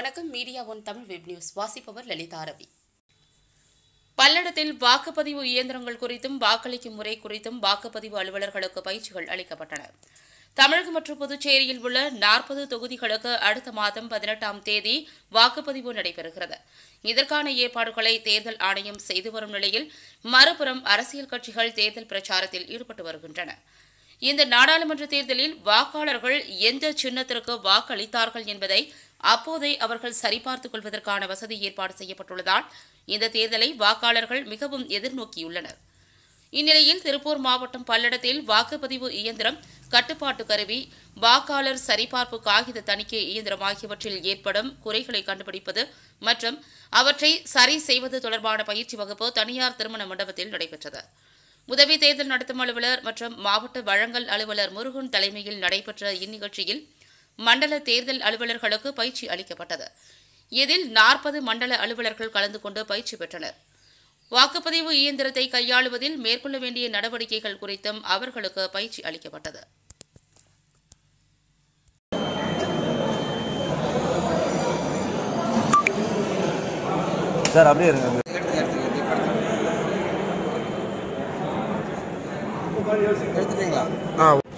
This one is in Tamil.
வணக்கம் media one Tamil web news வாசிப்பவர் லலிதா ரவி பல்லடத்தில் வாக்குப்பதிவு இயந்திரங்கள் குறித்தும் வாக்களிக்கும் முறை குறித்தும் வாக்குப்பதிவு அலுவலர்களுக்கு பயிற்சிகள் அளிக்கப்பட்டன தமிழகம் மற்றும் புதுச்சேரியில் உள்ள நாற்பது தொகுதிகளுக்கு அடுத்த மாதம் பதினெட்டாம் தேதி வாக்குப்பதிவு நடைபெறுகிறது இதற்கான ஏற்பாடுகளை தேர்தல் ஆணையம் செய்து வரும் நிலையில் மறுபுறம் அரசியல் கட்சிகள் தேர்தல் பிரச்சாரத்தில் ஈடுபட்டு வருகின்றன இந்த நாடாளுமன்ற தேர்தலில் வாக்காளர்கள் எந்த சின்னத்திற்கு வாக்களித்தார்கள் என்பதை அப்போதே அவர்கள் சரிபார்த்துக் கொள்வதற்கான வசதி ஏற்பாடு செய்யப்பட்டுள்ளதால் இந்த தேர்தலை வாக்காளர்கள் மிகவும் எதிர்நோக்கியுள்ளனர் இந்நிலையில் திருப்பூர் மாவட்டம் பல்லடத்தில் வாக்குப்பதிவு இயந்திரம் கட்டுப்பாட்டு கருவி வாக்காளர் சரிபார்ப்பு காகித தணிக்கை இயந்திரம் ஆகியவற்றில் ஏற்படும் குறைகளை கண்டுபிடிப்பது மற்றும் அவற்றை சரி செய்வது தொடர்பான பயிற்சி வகுப்பு தனியார் திருமண மண்டபத்தில் நடைபெற்றது உதவி தேர்தல் நடத்தும் அலுவலர் மற்றும் மாவட்ட வழங்கல் அலுவலர் முருகன் தலைமையில் நடைபெற்ற இந்நிகழ்ச்சியில் மண்டல தேர்தல் அலுவலர்களுக்கு பயிற்சி அளிக்கப்பட்டது இதில் நாற்பது மண்டல அலுவலர்கள் கலந்து கொண்டு பயிற்சி பெற்றனர் வாக்குப்பதிவு இயந்திரத்தை கையாளுவதில் மேற்கொள்ள வேண்டிய நடவடிக்கைகள் குறித்தும் அவர்களுக்கு பயிற்சி அளிக்கப்பட்டது சார் அப்படியே இருங்க எடுத்து எடுத்து எடுத்து எடுத்துட்டீங்களா ஆ